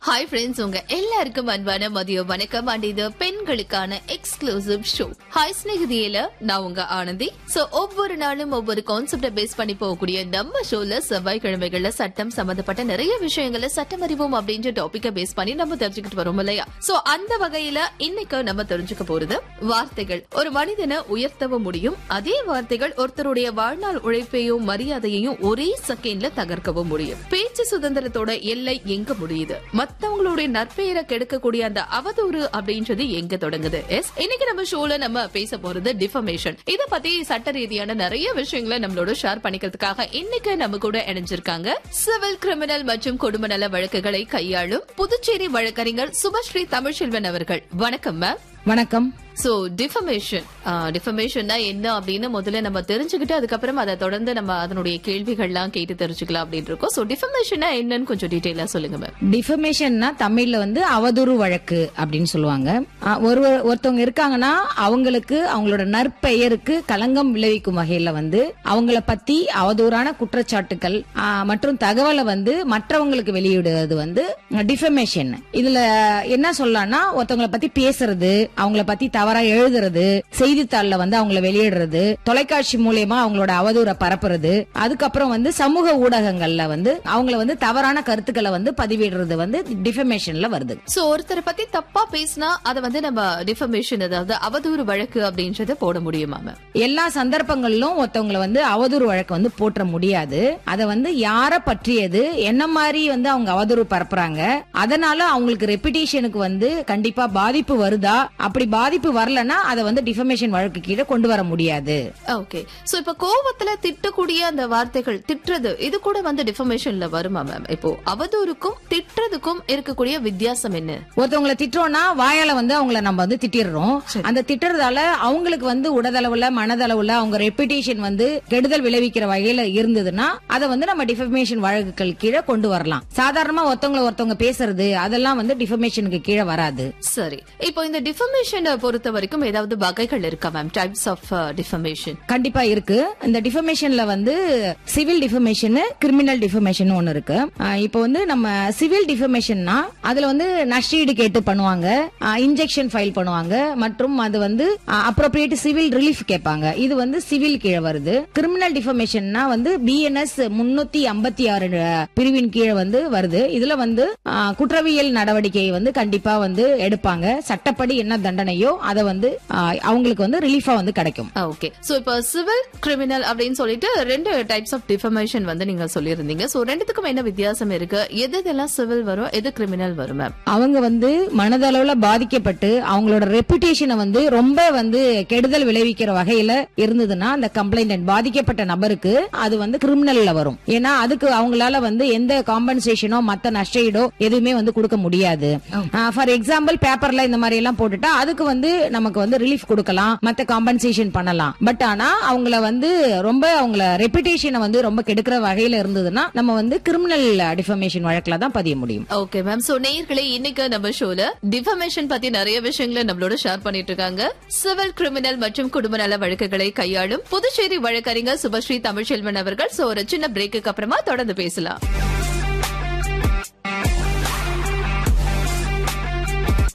hi friends உங்க எல்லாருக்கும் அன்பான மதிய வணக்கம் அண்ட் இது பெண்களுக்கான எக்ஸ்க்ளூசிவ் ஷோ ஹாய் ஸ்நேகிதியில நான் உங்க ஆனந்தி சோ ஒவ்வொரு நாளும் ஒவ்வொரு கான்செப்ட பேஸ் பண்ணி போகக்கூடிய நம்ம ஷோல செவ்வாய்க்கிழமைகள்ல சட்டம் சம்பந்தப்பட்ட நிறைய விஷயங்களை சட்டம் அறிவோம் அப்படின்ற டாபிக்க பேஸ் பண்ணி நம்ம தெரிஞ்சுக்கிட்டு வரோம் இல்லையா சோ அந்த வகையில இன்னைக்கு நம்ம தெரிஞ்சுக்க போறது வார்த்தைகள் ஒரு மனிதனை உயர்த்தவும் முடியும் அதே வார்த்தைகள் ஒருத்தருடைய வாழ்நாள் உழைப்பையும் மரியாதையையும் ஒரே செகண்ட்ல தகர்க்கவும் முடியும் பேச்சு சுதந்திரத்தோட எல்லை எங்க முடியுது மத்தவங்களுடைய நற்பெயரை கெடுக்கக்கூடிய அந்த அவதூறு அப்படின்றது எங்க தொடங்குது எஸ் இன்னைக்கு நம்ம ஷோல நம்ம பேச போறது டிஃபமேஷன் இத பத்தி சட்ட ரீதியான நிறைய விஷயங்களை நம்மளோட ஷேர் பண்ணிக்கிறதுக்காக இன்னைக்கு நம்ம கூட இணைஞ்சிருக்காங்க சிவில் கிரிமினல் மற்றும் குடும்ப நல வழக்குகளை கையாளும் புதுச்சேரி வழக்கறிஞர் சுபஸ்ரீ தமிழ்செல்வன் அவர்கள் வணக்கம் மேம் வணக்கம் சோ டிஃபமேஷன் டிஃபமேஷன்னா என்ன அப்படின்னு முதல்ல நம்ம தெரிஞ்சுக்கிட்டு அதுக்கப்புறம் அதை தொடர்ந்து நம்ம அதனுடைய கேள்விகள்லாம் கேட்டு தெரிஞ்சுக்கலாம் அப்படின்னு இருக்கோம் சோ டிஃபமேஷன்னா என்னன்னு கொஞ்சம் டீடைலா சொல்லுங்க மேம் டிஃபமேஷன்னா தமிழ்ல வந்து அவதூறு வழக்கு அப்படின்னு சொல்லுவாங்க ஆ, ஒரு ஒருத்தவங்க இருக்காங்கன்னா அவங்களுக்கு அவங்களோட நற்பெயருக்கு களங்கம் விளைவிக்கும் வகையில வந்து அவங்கள பத்தி அவதூறான குற்றச்சாட்டுகள் ஆ, மற்றும் தகவலை வந்து மற்றவங்களுக்கு வெளியிடுவது வந்து டிஃபமேஷன் இதுல என்ன சொல்லலாம்னா ஒருத்தவங்கள பத்தி பேசுறது அவங்கள பத்தி தவறா எழுதுறது செய்தித்தாள்ல வந்து அவங்கள வெளியிடுறது தொலைக்காட்சி மூலியமா அவங்களோட அவதூறை பரப்புறது அதுக்கப்புறம் வந்து சமூக ஊடகங்கள்ல வந்து அவங்கள வந்து தவறான கருத்துக்களை வந்து பதிவிடுறது வந்து டிஃபமேஷன்ல வருது சோ ஒருத்தரை பத்தி தப்பா பேசினா அதை வந்து நம்ம டிஃபமேஷன் அதாவது அவதூறு வழக்கு அப்படின்றத போட முடியுமா மேம் எல்லா சந்தர்ப்பங்களிலும் ஒருத்தவங்களை வந்து அவதூறு வழக்கு வந்து போற்ற முடியாது அத வந்து யார பற்றியது என்ன மாதிரி வந்து அவங்க அவதூறு பரப்புறாங்க அதனால அவங்களுக்கு ரெப்புடேஷனுக்கு வந்து கண்டிப்பா பாதிப்பு வருதா அப்படி பாதிப்பு வரலன்னா அதை வந்து டிஃபமேஷன் வழக்கு கீழே கொண்டு வர முடியாது ஓகே சோ இப்ப கோவத்துல திட்டக்கூடிய அந்த வார்த்தைகள் திட்டுறது இது கூட வந்து டிஃபமேஷன்ல வருமா மேம் இப்போ அவதூறுக்கும் திட்டுறதுக்கும் இருக்கக்கூடிய வித்தியாசம் என்ன ஒருத்தவங்கள திட்டுறோம்னா வாயால வந்து அவங்கள நம்ம வந்து திட்டிடுறோம் அந்த திட்டுறதால அவங்களுக்கு வந்து உடதளவுல மனதளவுல அவங்க ரெப்புடேஷன் வந்து கெடுதல் விளைவிக்கிற வகையில இருந்ததுன்னா அதை வந்து நம்ம டிஃபமேஷன் வழக்குகள் கீழே கொண்டு வரலாம் சாதாரணமா ஒருத்தவங்கள ஒருத்தவங்க பேசுறது அதெல்லாம் வந்து டிஃபமேஷனுக்கு கீழே வராது சரி இப்போ இந்த டிஃபமேஷனை பொறுத்த வரைக்கும் ஏதாவது வகைகள் இருக்கா மேம் டைப்ஸ் ஆஃப் டிஃபமேஷன் கண்டிப்பா இருக்கு இந்த டிஃபமேஷன்ல வந்து சிவில் டிஃபமேஷன் கிரிமினல் டிஃபமேஷன் ஒன்னு இருக்கு ஆஹ் இப்போ வந்து நம்ம சிவில் டிஃபமேஷன்னா அதுல வந்து நஷ்டஈடு கேட்டு பண்ணுவாங்க இன்ஜெக்ஷன் ஃபைல் பண்ணுவாங்க மற்றும் அது வந்து அப்ரோப்ரியேட் சிவில் ரிலீஃப் கேட்பாங்க இது வந்து சிவில் கீழே வருது கிரிமினல் டிஃபமேஷன்னா வந்து பிஎன்எஸ் முன்னூத்தி ஐம்பத்தி ஆறு பிரிவின் கீழே வந்து வருது இதுல வந்து ஆஹ் குற்றவியல் நடவடிக்கை வந்து கண்டிப்பா வந்து எடுப்பாங்க சட்டப்படி என்ன தண்டனையோ அதை வந்து ஆஹ் அவங்களுக்கு வந்து ரிலீஃபா வந்து கிடைக்கும் ஓகே சோ இப்போ சிவில் கிரிமினல் அப்படின்னு சொல்லிட்டு ரெண்டு டைப்ஸ் ஆஃப் டிஃபமேஷன் வந்து நீங்க சொல்லியிருந்தீங்க சோ ரெண்டுத்துக்கும் என்ன வித்தியாசம் இருக்கு எது எதெல்லாம் சிவில் வரும் எது கிரிமினல் வரும் மேம் அவங்க வந்து மனதளவுல பாதிக்கப்பட்டு அவங்களோட ரெப்புடேஷனை வந்து ரொம்ப வந்து கெடுதல் விளைவிக்கிற வகையில இருந்ததுன்னா அந்த கம்ப்ளைண்ட் பாதிக்கப்பட்ட நபருக்கு அது வந்து கிரிமினல்ல வரும் ஏன்னா அதுக்கு அவங்களால வந்து எந்த காம்பன்சேஷனோ மத்த நஷ்டஈடோ எதுவுமே வந்து கொடுக்க முடியாது ஃபார் எக்ஸாம்பிள் பேப்பர்ல இந்த மாதிரி எல்லாம் போட்டுட்டா அதுக்கு வந்து நமக்கு வந்து ரிலீஃப் கொடுக்கலாம் மத்த காம்பன்சேஷன் பண்ணலாம் பட் ஆனா அவங்கள வந்து ரொம்ப அவங்கள ரெப்புடேஷனை வந்து ரொம்ப கெடுக்கிற வகையில இருந்ததுன்னா நம்ம வந்து கிரிமினல் டிஃபமேஷன் வழக்குல தான் பதிய முடியும் ஓகே மேம் சோ நேயர்களே இன்னைக்கு நம்ம ஷோல டிஃபமேஷன் பத்தி நிறைய விஷயங்களை நம்மளோட ஷேர் பண்ணிட்டு இருக்காங்க சிவில் கிரிமினல் மற்றும் குடும்ப நல வழக்குகளை கையாளும் புதுச்சேரி வழக்கறிஞர் சுபஸ்ரீ தமிழ்செல்வன் அவர்கள் சோ ஒரு சின்ன பிரேக்குக்கு அப்புறமா தொடர்ந்து பேசலாம்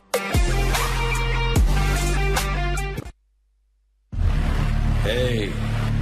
ஏய்